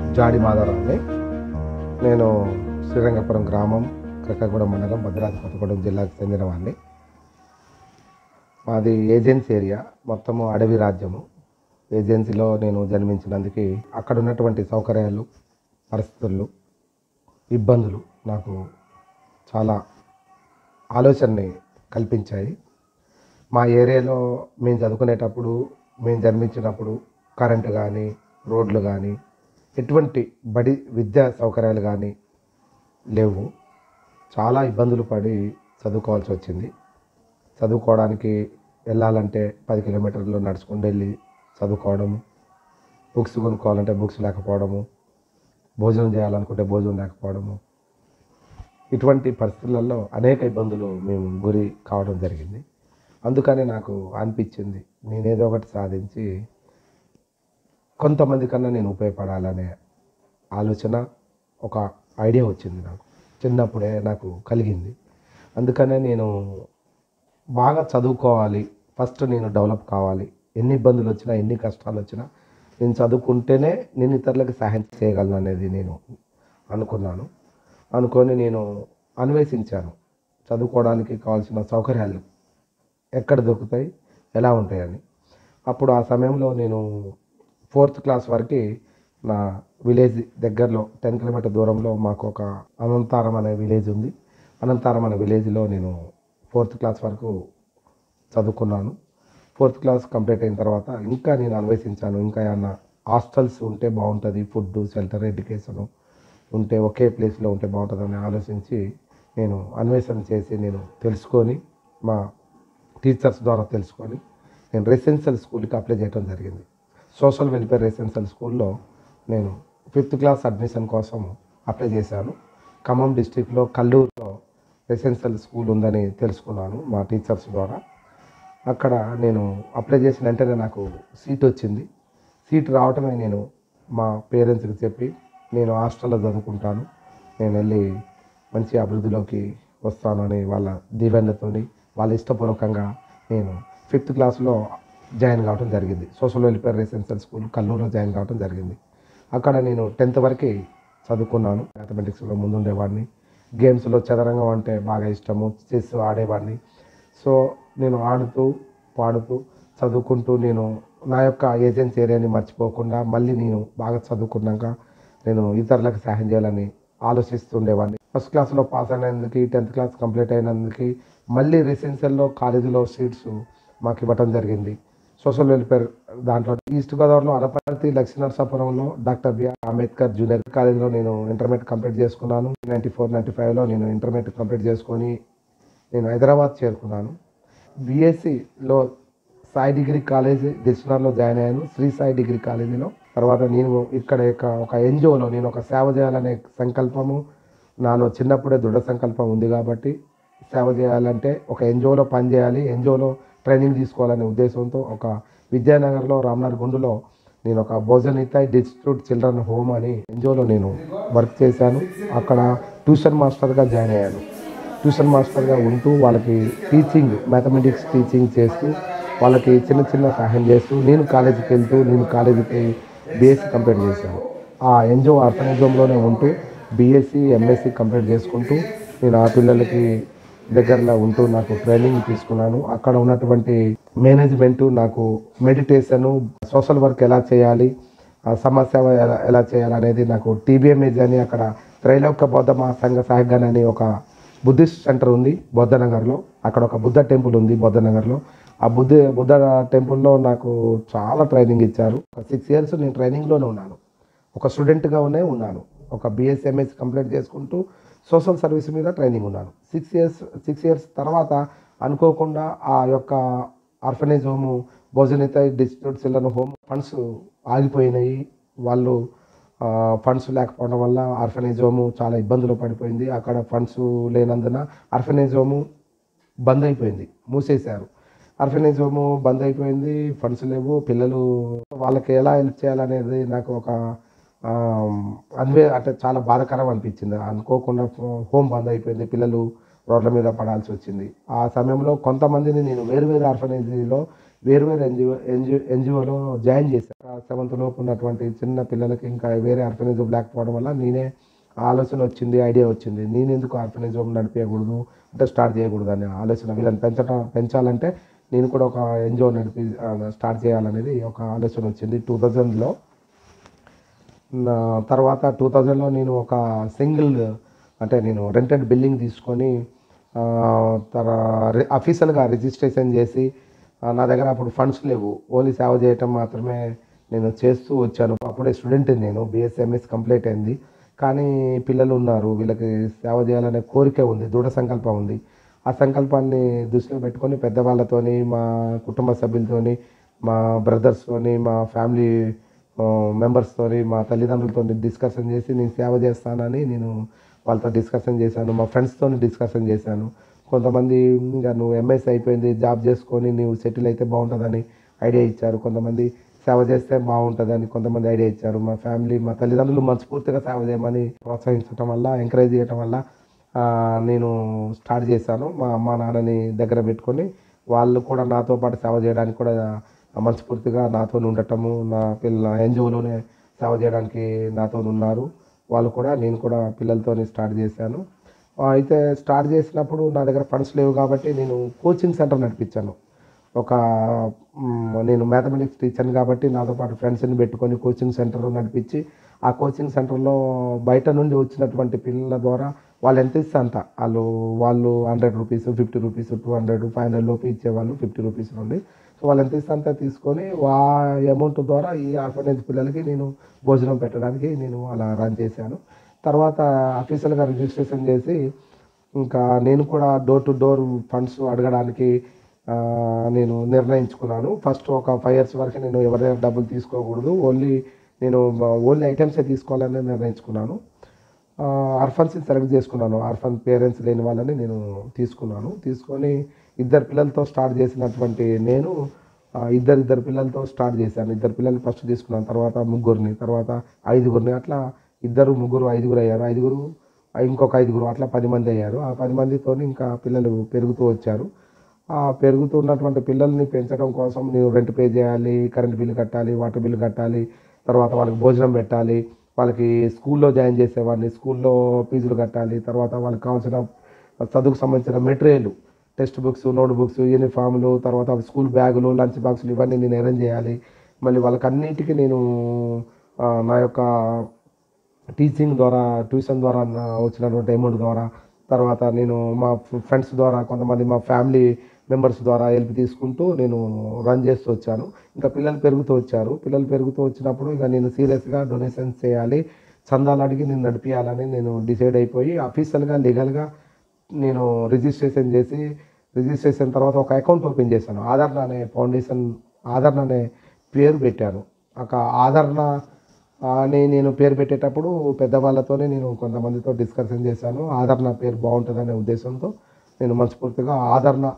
జాడి మాధవరావుని నేను శ్రీరంగపురం గ్రామం క్రక్కగూడెం మండలం భద్రాద్రి కొత్తగూడెం జిల్లాకు చెందిన వాడిని మాది ఏజెన్సీ ఏరియా మొత్తము అడవి రాజ్యము ఏజెన్సీలో నేను జన్మించినందుకు అక్కడ ఉన్నటువంటి సౌకర్యాలు పరిస్థితులు ఇబ్బందులు నాకు చాలా ఆలోచనని కల్పించాయి మా ఏరియాలో మేము చదువుకునేటప్పుడు మేము జన్మించినప్పుడు కరెంటు కానీ రోడ్లు కానీ ఎటువంటి బడి విద్యా సౌకర్యాలు కానీ లేవు చాలా ఇబ్బందులు పడి చదువుకోవాల్సి వచ్చింది చదువుకోవడానికి వెళ్ళాలంటే పది కిలోమీటర్లు నడుచుకుంటూ వెళ్ళి చదువుకోవడము బుక్స్ కొనుక్కోవాలంటే బుక్స్ లేకపోవడము భోజనం చేయాలనుకుంటే భోజనం లేకపోవడము ఇటువంటి పరిస్థితులలో అనేక ఇబ్బందులు మేము గురి కావడం జరిగింది అందుకని నాకు అనిపించింది నేనేదో ఒకటి సాధించి కొంతమంది కన్నా నేను ఉపయోగపడాలనే ఆలోచన ఒక ఐడియా వచ్చింది నాకు చిన్నప్పుడే నాకు కలిగింది అందుకనే నేను బాగా చదువుకోవాలి ఫస్ట్ నేను డెవలప్ కావాలి ఎన్ని ఇబ్బందులు వచ్చినా ఎన్ని కష్టాలు వచ్చినా నేను చదువుకుంటేనే నేను ఇతరులకు సహాయం చేయగలను అనేది నేను అనుకున్నాను అనుకొని నేను అన్వేషించాను చదువుకోవడానికి కావాల్సిన సౌకర్యాలు ఎక్కడ దొరుకుతాయి ఎలా ఉంటాయని అప్పుడు ఆ సమయంలో నేను ఫోర్త్ క్లాస్ వరకు నా విలేజ్ దగ్గరలో టెన్ కిలోమీటర్ దూరంలో మాకు ఒక అనంతారం అనే విలేజ్ ఉంది అనంతారం అనే విలేజ్లో నేను ఫోర్త్ క్లాస్ వరకు చదువుకున్నాను ఫోర్త్ క్లాస్ కంప్లీట్ అయిన తర్వాత ఇంకా నేను అన్వేషించాను ఇంకా ఏమన్నా హాస్టల్స్ ఉంటే బాగుంటుంది ఫుడ్ షెల్టర్ ఎడ్యుకేషను ఉంటే ఒకే ప్లేస్లో ఉంటే బాగుంటుందని ఆలోచించి నేను అన్వేషణ చేసి నేను తెలుసుకొని మా టీచర్స్ ద్వారా తెలుసుకొని నేను రెసిడెన్షియల్ స్కూల్కి అప్లై చేయడం జరిగింది సోషల్ వెల్ఫేర్ రెసిడెన్షియల్ స్కూల్లో నేను ఫిఫ్త్ క్లాస్ అడ్మిషన్ కోసం అప్లై చేశాను ఖమ్మం డిస్టిక్లో కల్లూరులో రెసిడెన్షియల్ స్కూల్ ఉందని తెలుసుకున్నాను మా టీచర్స్ ద్వారా అక్కడ నేను అప్లై చేసిన వెంటనే నాకు సీట్ వచ్చింది సీట్ రావటమే నేను మా పేరెంట్స్కి చెప్పి నేను హాస్టల్లో చదువుకుంటాను నేను వెళ్ళి మంచి అభివృద్ధిలోకి వస్తానని వాళ్ళ దీవెనలతోని వాళ్ళ ఇష్టపూర్వకంగా నేను ఫిఫ్త్ క్లాస్లో జాయిన్ కావడం జరిగింది సోషల్ వెల్ఫేర్ రెసిడెన్షియల్ స్కూల్ కల్లూరులో జాయిన్ కావడం జరిగింది అక్కడ నేను టెన్త్ వరకు చదువుకున్నాను మ్యాథమెటిక్స్లో ముందుండేవాడిని గేమ్స్లో చదరంగం అంటే బాగా ఇష్టము చెస్ ఆడేవాడిని సో నేను ఆడుతూ పాడుతూ చదువుకుంటూ నేను నా యొక్క ఏజెన్సీ ఏరియాని మర్చిపోకుండా మళ్ళీ నేను బాగా చదువుకున్నాక నేను ఇతరులకు సహాయం చేయాలని ఆలోచిస్తుండేవాడిని ఫస్ట్ క్లాస్లో పాస్ అయినందుకు టెన్త్ క్లాస్ కంప్లీట్ అయినందుకు మళ్ళీ రెసిడెన్షియల్లో కాలేజీలో సీట్స్ మాకు ఇవ్వటం జరిగింది సోషల్ వెల్ఫేర్ దాంట్లో ఈస్ట్ గోదావరిలో అనపర్తి లక్ష్మీనరసాపురంలో డాక్టర్ బిఆర్ అంబేద్కర్ జూనియర్ కాలేజీలో నేను ఇంటర్మీడియట్ కంప్లీట్ చేసుకున్నాను నైంటీ ఫోర్ నైంటీ ఫైవ్లో నేను ఇంటర్మీడియట్ కంప్లీట్ చేసుకొని నేను హైదరాబాద్ చేరుకున్నాను బీఎస్సీలో సాయి డిగ్రీ కాలేజ్ దిల్సునార్లో జాయిన్ అయ్యాను శ్రీ సాయి డిగ్రీ కాలేజీలో తర్వాత నేను ఇక్కడ యొక్క ఒక ఎన్జిఓలో నేను ఒక సేవ చేయాలనే సంకల్పము నాలో చిన్నప్పుడే దృఢ సంకల్పం ఉంది కాబట్టి సేవ చేయాలంటే ఒక ఎన్జిఓలో పనిచేయాలి ఎన్జిఓలో ట్రైనింగ్ తీసుకోవాలనే ఉద్దేశంతో ఒక విద్యానగర్లో రామ్నగర్ గుండులో నేను ఒక భోజనిత డిస్ట్రిక్ట్ చిల్డ్రన్ హోమ్ అని ఎన్జిఓలో నేను వర్క్ చేశాను అక్కడ ట్యూషన్ మాస్టర్గా జాయిన్ అయ్యాను ట్యూషన్ మాస్టర్గా ఉంటూ వాళ్ళకి టీచింగ్ మ్యాథమెటిక్స్ టీచింగ్ చేస్తూ వాళ్ళకి చిన్న చిన్న సహాయం చేస్తూ నేను కాలేజీకి వెళ్తూ నేను కాలేజీకి బీఎస్సీ కంప్లీట్ చేశాను ఆ ఎన్జిఓ ఆర్ఫనైజంలోనే ఉంటూ బీఎస్సీ ఎంఎస్సీ కంప్లీట్ చేసుకుంటూ నేను ఆ పిల్లలకి దగ్గరలో ఉంటూ నాకు ట్రైనింగ్ తీసుకున్నాను అక్కడ ఉన్నటువంటి మేనేజ్మెంట్ నాకు మెడిటేషన్ సోషల్ వర్క్ ఎలా చేయాలి ఆ సమాజ సేవ ఎలా ఎలా చేయాలి అనేది నాకు టీబీఎంఏజ్ అని అక్కడ త్రైలోక్య బౌద్ధ మహాసంఘ సాహిగాన్ అని ఒక బుద్ధిస్ట్ సెంటర్ ఉంది బౌద్ధనగర్లో అక్కడ ఒక బుద్ధ టెంపుల్ ఉంది బౌద్ధనగర్లో ఆ బుద్ధ బుద్ధ టెంపుల్లో నాకు చాలా ట్రైనింగ్ ఇచ్చారు ఒక సిక్స్ ఇయర్స్ నేను ట్రైనింగ్లోనే ఉన్నాను ఒక స్టూడెంట్గానే ఉన్నాను ఒక బిఎస్ఎంఎస్ కంప్లీట్ చేసుకుంటూ సోషల్ సర్వీస్ మీద ట్రైనింగ్ ఉన్నాను సిక్స్ ఇయర్స్ సిక్స్ ఇయర్స్ తర్వాత అనుకోకుండా ఆ యొక్క ఆర్ఫనేజ్ హోము భోజనిత డిస్ట్రిక్ట్ చిల్డ్రన్ హోమ్ ఫండ్స్ ఆగిపోయినాయి వాళ్ళు ఫండ్స్ లేకపోవడం వల్ల ఆర్ఫనేజ్ హోము చాలా ఇబ్బందులు పడిపోయింది అక్కడ ఫండ్స్ లేనందున ఆర్ఫనేజ్ హోము బంద్ అయిపోయింది మూసేశారు ఆర్ఫనేజ్ హోము బంద్ అయిపోయింది ఫండ్స్ లేవు పిల్లలు వాళ్ళకి ఎలా హెల్ప్ చేయాలనేది నాకు ఒక ఆ, అన్వే అంటే చాలా బాధాకరం అనిపించింది అనుకోకుండా హోమ్ బంద్ అయిపోయింది పిల్లలు రోడ్ల మీద పడాల్సి వచ్చింది ఆ సమయంలో కొంతమందిని నేను వేరు వేరు ఆర్ఫనేజీలో వేరు వేరు ఎన్జిఓ ఎన్జిఓ ఎన్జిఓలో జాయిన్ చేశాను సెవెంత్ లోపు ఉన్నటువంటి చిన్న పిల్లలకి ఇంకా వేరే ఆర్ఫనేజ్ లేకపోవడం వల్ల నేనే ఆలోచన వచ్చింది ఐడియా వచ్చింది నేను ఎందుకు ఆర్ఫనేజ్ హోమ్ నడిపేయకూడదు అంటే స్టార్ట్ చేయకూడదు అనే ఆలోచన వీళ్ళని పెంచడం పెంచాలంటే నేను కూడా ఒక ఎన్జిఓ నడిపి ఆ, స్టార్ట్ చేయాలనేది ఒక ఆలోచన వచ్చింది టూ థౌజండ్లో తర్వాత టూ థౌజండ్లో నేను ఒక సింగిల్ అంటే నేను రెంటెడ్ బిల్డింగ్ తీసుకొని ఆ, తర అఫీషియల్గా రిజిస్ట్రేషన్ చేసి ఆ, నా దగ్గర అప్పుడు ఫండ్స్ లేవు ఓన్లీ సేవ చేయటం మాత్రమే నేను చేస్తూ వచ్చాను అప్పుడే స్టూడెంట్ నేను బిఎస్ఎంఎస్ కంప్లీట్ అయింది కానీ పిల్లలు ఉన్నారు వీళ్ళకి సేవ చేయాలనే కోరిక ఉంది దృఢ సంకల్పం ఉంది ఆ సంకల్పాన్ని దృష్టిలో పెట్టుకొని పెద్దవాళ్ళతోని మా కుటుంబ సభ్యులతోని మా బ్రదర్స్తోని మా ఫ్యామిలీ మెంబర్స్తోని మా తల్లిదండ్రులతో డిస్కషన్ చేసి నేను సేవ చేస్తానని నేను వాళ్ళతో డిస్కషన్ చేశాను మా ఫ్రెండ్స్తో డిస్కషన్ చేశాను కొంతమంది ఇంకా నువ్వు ఎంఎస్ అయిపోయింది జాబ్ చేసుకొని నువ్వు సెటిల్ అయితే బాగుంటుందని ఐడియా ఇచ్చారు కొంతమంది సేవ చేస్తే బాగుంటుందని కొంతమంది ఐడియా ఇచ్చారు మా ఫ్యామిలీ మా తల్లిదండ్రులు మనస్ఫూర్తిగా సేవ చేయమని ప్రోత్సహించడం వల్ల ఎంకరేజ్ చేయడం వల్ల ఆ, నేను స్టార్ట్ చేశాను మా అమ్మ నాన్నని దగ్గర పెట్టుకొని వాళ్ళు కూడా నాతో పాటు సేవ చేయడానికి కూడా మనస్ఫూర్తిగా నాతో ఉండటము నా పిల్ల ఎన్జిఓలోనే సేవ చేయడానికి నాతో ఉన్నారు వాళ్ళు కూడా నేను కూడా పిల్లలతోనే స్టార్ట్ చేశాను ఆ, అయితే స్టార్ట్ చేసినప్పుడు నా దగ్గర ఫండ్స్ లేవు కాబట్టి నేను కోచింగ్ సెంటర్ నడిపించాను ఒక మ్, నేను మ్యాథమెటిక్స్ టీచర్ని కాబట్టి నాతో పాటు ఫ్రెండ్స్ని పెట్టుకొని కోచింగ్ సెంటర్ నడిపించి ఆ కోచింగ్ సెంటర్లో బయట నుండి వచ్చినటువంటి పిల్లల ద్వారా వాళ్ళు ఎంత ఇస్తే అంత వాళ్ళు వాళ్ళు hundred rupees fifty rupees two hundred five hundred లోపు ఇచ్చేవాళ్ళు ఫిఫ్టీ రూపీస్ నుండి సో వాళ్ళు ఎంత ఇస్తే అంత తీసుకొని ఆ అమౌంట్ ద్వారా ఈ ఆర్ఫనేజ్ పిల్లలకి నేను భోజనం పెట్టడానికి నేను అలా రన్ చేశాను తర్వాత అఫీషియల్గా రిజిస్ట్రేషన్ చేసి ఇంకా నేను కూడా డోర్ టు డోర్ ఫండ్స్ అడగడానికి ఆ, నేను నిర్ణయించుకున్నాను ఫస్ట్ ఒక ఫైవ్ ఇయర్స్ వరకు నేను ఎవరి దగ్గర డబ్బులు తీసుకోకూడదు ఓన్లీ నేను ఓన్లీ ఐటమ్సే తీసుకోవాలని నిర్ణయించుకున్నాను ఆర్ఫన్స్ని సెలెక్ట్ చేసుకున్నాను ఆర్ఫన్ పేరెంట్స్ లేని వాళ్ళని నేను తీసుకున్నాను తీసుకొని ఇద్దరు పిల్లలతో స్టార్ట్ చేసినటువంటి నేను ఆ, ఇద్దరు ఇద్దరు పిల్లలతో స్టార్ట్ చేశాను ఇద్దరు పిల్లల్ని ఫస్ట్ తీసుకున్నాను తర్వాత ముగ్గురిని తర్వాత ఐదుగురిని అట్లా ఇద్దరు ముగ్గురు ఐదుగురు అయ్యారు ఐదుగురు ఆ, ఇంకొక ఐదుగురు అట్లా పది మంది అయ్యారు ఆ పది మందితో ఇంకా పిల్లలు పెరుగుతూ వచ్చారు ఆ పెరుగుతున్నటువంటి పిల్లల్ని పెంచడం కోసం నేను రెంట్ పే చేయాలి కరెంట్ బిల్లు కట్టాలి వాటర్ బిల్లు కట్టాలి తర్వాత వాళ్ళకి భోజనం పెట్టాలి వాళ్ళకి స్కూల్లో జాయిన్ చేసేవాడిని స్కూల్లో ఫీజులు కట్టాలి తర్వాత వాళ్ళకి కావాల్సిన చదువుకు సంబంధించిన material textbooks notebooks యూనిఫామ్లు తర్వాత స్కూల్ బ్యాగులు లంచ్ బాక్సులు ఇవన్నీ నేను అరేంజ్ చేయాలి మళ్ళీ వాళ్ళకి అన్నిటికీ నేను ఆ, నా యొక్క టీచింగ్ ద్వారా ట్యూషన్ ద్వారా నా వచ్చినటువంటి అమౌంట్ ద్వారా తర్వాత నేను మా ఫ్రెండ్స్ ద్వారా కొంతమంది మా ఫ్యామిలీ మెంబర్స్ ద్వారా హెల్ప్ తీసుకుంటూ నేను రన్ చేస్తూ వచ్చాను ఇంకా పిల్లలు పెరుగుతూ వచ్చారు పిల్లలు పెరుగుతూ వచ్చినప్పుడు ఇక నేను సీరియస్గా డొనేషన్స్ చేయాలి చందాలు అడిగి నేను నడిపించాలని నేను డిసైడ్ అయిపోయి అఫీషియల్గా లీగల్గా నేను రిజిస్ట్రేషన్ చేసి రిజిస్ట్రేషన్ తర్వాత ఒక అకౌంట్ ఓపెన్ చేశాను ఆదరణ అనే ఫౌండేషన్ ఆదరణ అనే పేరు పెట్టాను ఒక ఆదరణ అని నేను పేరు పెట్టేటప్పుడు పెద్దవాళ్ళతోనే నేను కొంతమందితో డిస్కషన్ చేశాను ఆదరణ పేరు బాగుంటుందనే ఉద్దేశంతో నేను మనస్ఫూర్తిగా Aadarana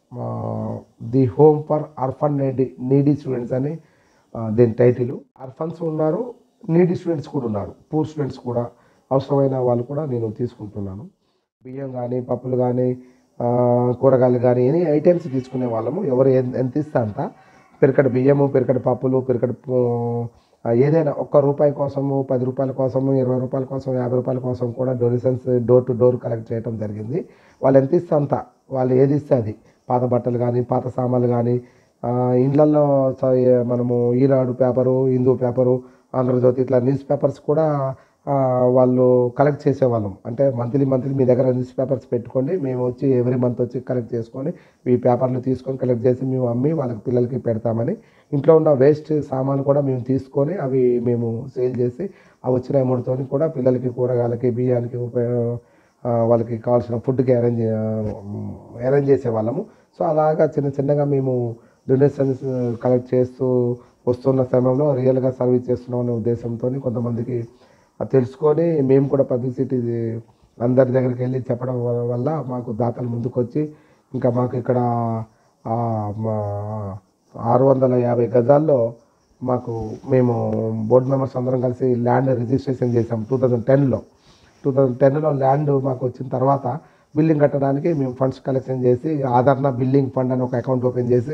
the home for orphan needy needy students అని ఆ, దీని టైటిల్ అర్ఫన్స్ ఉన్నారు నీడీ స్టూడెంట్స్ కూడా ఉన్నారు పూర్ స్టూడెంట్స్ కూడా అవసరమైన వాళ్ళు కూడా నేను తీసుకుంటున్నాను బియ్యం కానీ పప్పులు కానీ కూరగాయలు కానీ ఎనీ ఐటమ్స్ తీసుకునే వాళ్ళము ఎవరు ఎన్- ఎంత ఇస్తే అంత పెరకటి బియ్యము పెరకటి పప్పులు పెరకటి ఆ, ఏదైనా ఒక్క రూపాయి కోసము పది రూపాయల కోసము ఇరవై రూపాయల కోసం యాభై రూపాయల కోసం కూడా donations door to door collect చేయడం జరిగింది వాళ్ళు ఎంత ఇస్తే అంత వాళ్ళు ఏది ఇస్తే అది పాత బట్టలు కానీ పాత సామాన్లు కానీ ఇండ్లల్లో చ- మనము ఈనాడు పేపరు హిందూ పేపరు ఆంధ్రజ్యోతి ఇట్లా న్యూస్ పేపర్స్ కూడా ఆ, వాళ్ళు కలెక్ట్ చేసేవాళ్ళం అంటే మంత్లీ మంత్లీ మీ దగ్గర న్యూస్ పేపర్స్ పెట్టుకోండి మేము వచ్చి ఎవ్రీ మంత్ వచ్చి కలెక్ట్ చేసుకొని ఈ పేపర్లు తీసుకొని కలెక్ట్ చేసి మేము అమ్మి వాళ్ళకి పిల్లలకి పెడతామని ఇంట్లో ఉన్న వేస్ట్ సామాన్లు కూడా మేము తీసుకొని అవి మేము సేల్ చేసి ఆ వచ్చిన అమౌంట్తో కూడా పిల్లలకి కూరగాయలకి బియ్యానికి ఉపయోగ ఆ, వాళ్ళకి కావాల్సిన ఫుడ్కి అరేంజ్ అరేంజ్ చేసేవాళ్ళము సో అలాగా చిన్న చిన్నగా మేము డొనేషన్స్ కలెక్ట్ చేస్తూ వస్తున్న సమయంలో రియల్గా సర్వీస్ చేస్తున్నాం అనే ఉద్దేశంతో కొంతమందికి అది తెలుసుకొని మేము కూడా పబ్లిసిటీ అందరి దగ్గరికి వెళ్ళి చెప్పడం వ- వల్ల మాకు దాతలు ముందుకు వచ్చి ఇంకా మాకు ఇక్కడ ఆ, మా ఆరు వందల యాభై గజాల్లో మాకు మేము బోర్డు మెంబర్స్ అందరం కలిసి ల్యాండ్ రిజిస్ట్రేషన్ చేసాం టూ థౌజండ్ టెన్లో టూ థౌజండ్ టెన్లో ల్యాండ్ మాకు వచ్చిన తర్వాత బిల్డింగ్ కట్టడానికి మేము ఫండ్స్ కలెక్షన్ చేసి ఆదరణ బిల్డింగ్ ఫండ్ అని ఒక అకౌంట్ ఓపెన్ చేసి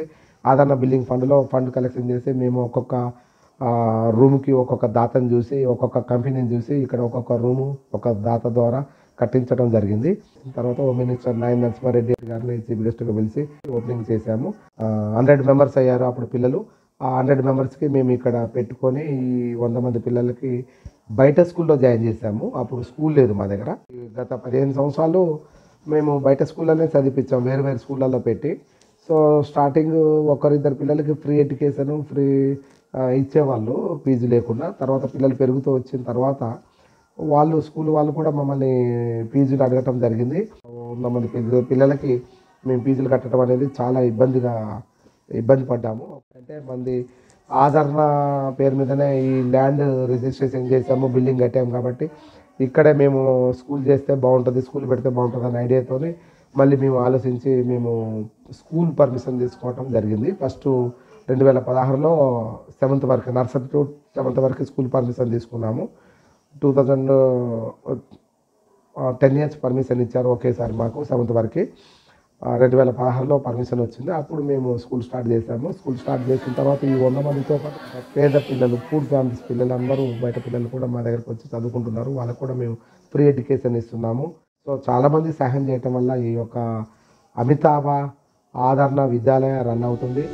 ఆదరణ బిల్డింగ్ ఫండ్లో ఫండ్ కలెక్షన్ చేసి మేము ఒక్కొక్క ఆ, రూమ్కి ఒక్కొక్క దాతను చూసి ఒక్కొక్క కంపెనీని చూసి ఇక్కడ ఒక్కొక్క రూము ఒక దాత ద్వారా కట్టించడం జరిగింది తర్వాత హోమ్ మినిస్టర్ నాయన్ నరసింహారెడ్డి గారిని చీఫ్ గెస్ట్గా పిలిచి ఓపెనింగ్ చేశాము హండ్రెడ్ మెంబర్స్ అయ్యారు అప్పుడు పిల్లలు ఆ హండ్రెడ్ మెంబర్స్కి మేము ఇక్కడ పెట్టుకొని ఈ వంద మంది పిల్లలకి బయట స్కూల్లో జాయిన్ చేశాము అప్పుడు స్కూల్ లేదు మా దగ్గర ఈ గత పదిహేను సంవత్సరాలు మేము బయట స్కూల్లోనే చదివించాం వేరు వేరు స్కూళ్ళల్లో పెట్టి సో స్టార్టింగ్ ఒకరిద్దరు పిల్లలకి ఫ్రీ ఎడ్యుకేషన్ ఫ్రీ ఇచ్చేవాళ్ళు ఫీజు లేకుండా తర్వాత పిల్లలు పెరుగుతూ వచ్చిన తర్వాత వాళ్ళు స్కూల్ వాళ్ళు కూడా మమ్మల్ని ఫీజులు అడగటం జరిగింది వంద మంది పిల్ల- పిల్లలకి మేము ఫీజులు కట్టడం అనేది చాలా ఇబ్బందిగా ఇబ్బంది పడ్డాము అంటే మంది ఆదరణ పేరు మీదనే ఈ ల్యాండ్ రిజిస్ట్రేషన్ చేసాము బిల్డింగ్ కట్టాము కాబట్టి ఇక్కడే మేము స్కూల్ చేస్తే బాగుంటుంది స్కూల్ పెడితే బాగుంటుంది అనే ఐడియాతోని మళ్ళీ మేము ఆలోచించి మేము స్కూల్ పర్మిషన్ తీసుకోవటం జరిగింది ఫస్ట్ రెండు వేల పదహారులో సెవెంత్ వరకు నర్సరీ టు సెవెంత్ వరకు స్కూల్ పర్మిషన్ తీసుకున్నాము two thousand ten years permission ఇచ్చారు ఒకేసారి మాకు సెవెంత్ వరకు రెండు వేల పదహారులో పర్మిషన్ వచ్చింది అప్పుడు మేము స్కూల్ స్టార్ట్ చేసాము స్కూల్ స్టార్ట్ చేసిన తర్వాత ఈ వంద మందితో పాటు పేద పిల్లలు పూర్ ఫ్యామిలీస్ పిల్లలు అందరూ బయట పిల్లలు కూడా మా దగ్గరకు వచ్చి చదువుకుంటున్నారు వాళ్ళకు కూడా మేము ఫ్రీ ఎడ్యుకేషన్ ఇస్తున్నాము సో చాలామంది సహాయం చేయటం వల్ల ఈ యొక్క అమితాభ ఆదరణ విద్యాలయ రన్ అవుతుంది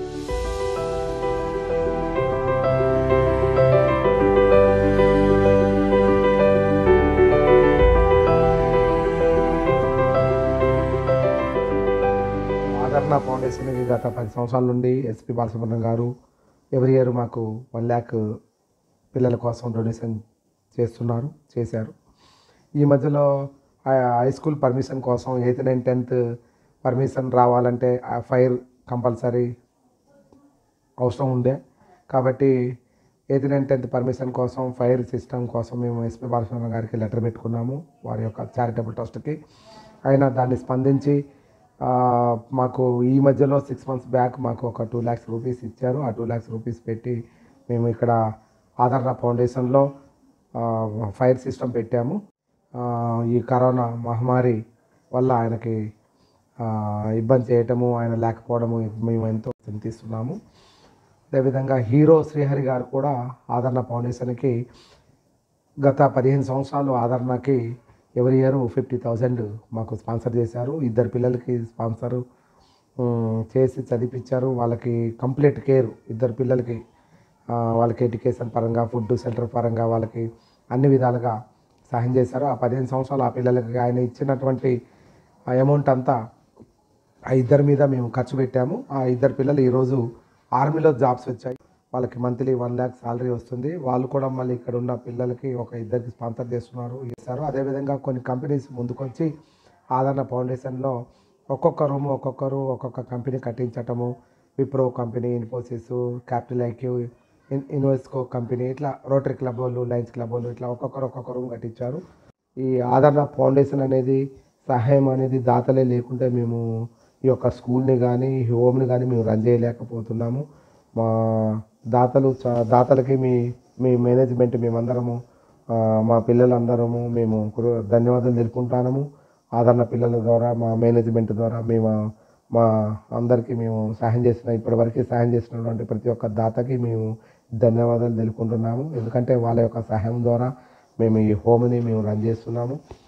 ఆదరణ ఫౌండేషన్కి గత పది సంవత్సరాల నుండి ఎస్పి బాలసుబ్రహ్మణ్యం గారు ఎవ్రీ ఇయర్ మాకు వన్ ల్యాక్ పిల్లల కోసం డొనేషన్ చేస్తున్నారు చేశారు ఈ మధ్యలో హై- హై స్కూల్ పర్మిషన్ కోసం ఎయిత్ నైన్ టెన్త్ పర్మిషన్ రావాలంటే ఆ ఫైర్ కంపల్సరీ అవసరం ఉండే కాబట్టి ఎయిత్ నైన్ టెన్త్ పర్మిషన్ కోసం ఫైర్ సిస్టమ్ కోసం మేము ఎస్పీ బాలసుబ్రహ్మణ్యం గారికి లెటర్ పెట్టుకున్నాము వారి యొక్క చారిటబుల్ ట్రస్ట్కి ఆయన దాన్ని స్పందించి ఆ, మాకు ఈ మధ్యలో సిక్స్ మంత్స్ బ్యాక్ మాకు ఒక టూ ల్యాక్స్ రూపీస్ ఇచ్చారు ఆ టూ ల్యాక్స్ రూపీస్ పెట్టి మేము ఇక్కడ ఆదరణ ఫౌండేషన్లో ఆ, ఫైర్ సిస్టమ్ పెట్టాము ఆ, ఈ కరోనా మహమ్మారి వల్ల ఆయనకి ఆ, ఇబ్బంది చేయటము ఆయన లేకపోవడము మేము ఎంతో చింతిస్తున్నాము అదేవిధంగా హీరో శ్రీహరి గారు కూడా ఆదరణ ఫౌండేషన్కి గత పదిహేను సంవత్సరాలు ఆదరణకి ఎవరి ఇయర్ ఫిఫ్టీ థౌజండ్ మాకు స్పాన్సర్ చేశారు ఇద్దరు పిల్లలకి స్పాన్సర్ చేసి చదివించారు వాళ్ళకి కంప్లీట్ కేర్ ఇద్దరు పిల్లలకి ఆ, వాళ్ళకి ఎడ్యుకేషన్ పరంగా ఫుడ్ సెంటర్ పరంగా వాళ్ళకి అన్ని విధాలుగా సహాయం చేశారు ఆ పదిహేను సంవత్సరాలు ఆ పిల్లలకి ఆయన ఇచ్చినటువంటి ఆ అమౌంట్ అంతా ఆ ఇద్దరి మీద మేము ఖర్చు పెట్టాము ఆ ఇద్దరు పిల్లలు ఈరోజు ఆర్మీలో జాబ్స్ వచ్చాయి వాళ్ళకి మంత్లీ వన్ ల్యాక్ సాలరీ వస్తుంది వాళ్ళు కూడా మళ్ళీ ఇక్కడ ఉన్న పిల్లలకి ఒక ఇద్దరికి స్పాన్సర్ చేస్తున్నారు చేస్తారు అదేవిధంగా కొన్ని కంపెనీస్ ముందుకొచ్చి ఆదరణ ఫౌండేషన్లో ఒక్కొక్క రూమ్ ఒక్కొక్కరు ఒక్కొక్క కంపెనీ కట్టించటము Wipro company Infosys Capital IQ in Invesco company ఇట్లా రోటరీ క్లబ్ వాళ్ళు లయన్స్ క్లబ్ వాళ్ళు ఇట్లా ఒక్కొక్కరు ఒక్కొక్క రూమ్ కట్టించారు ఈ ఆదరణ ఫౌండేషన్ అనేది సహాయం అనేది దాతలే లేకుంటే మేము ఈ యొక్క స్కూల్ని కానీ హోమ్ని కానీ మేము రన్ చేయలేకపోతున్నాము మా దాతలు చా- దాతలకి మీ మీ మేనేజ్మెంట్ మేమందరము ఆ, మా పిల్లలందరము మేము కృ- ధన్యవాదాలు తెలుపుకుంటాము ఆదరణ పిల్లల ద్వారా మా మేనేజ్మెంట్ ద్వారా మేము మా అందరికీ మేము సహాయం చేసిన ఇప్పటివరకు సహాయం చేసినటువంటి ప్రతి ఒక్క దాతకి మేము ధన్యవాదాలు తెలుపుకుంటున్నాము ఎందుకంటే వాళ్ళ యొక్క సహాయం ద్వారా మేము ఈ హోమ్ని మేము రన్ చేస్తున్నాము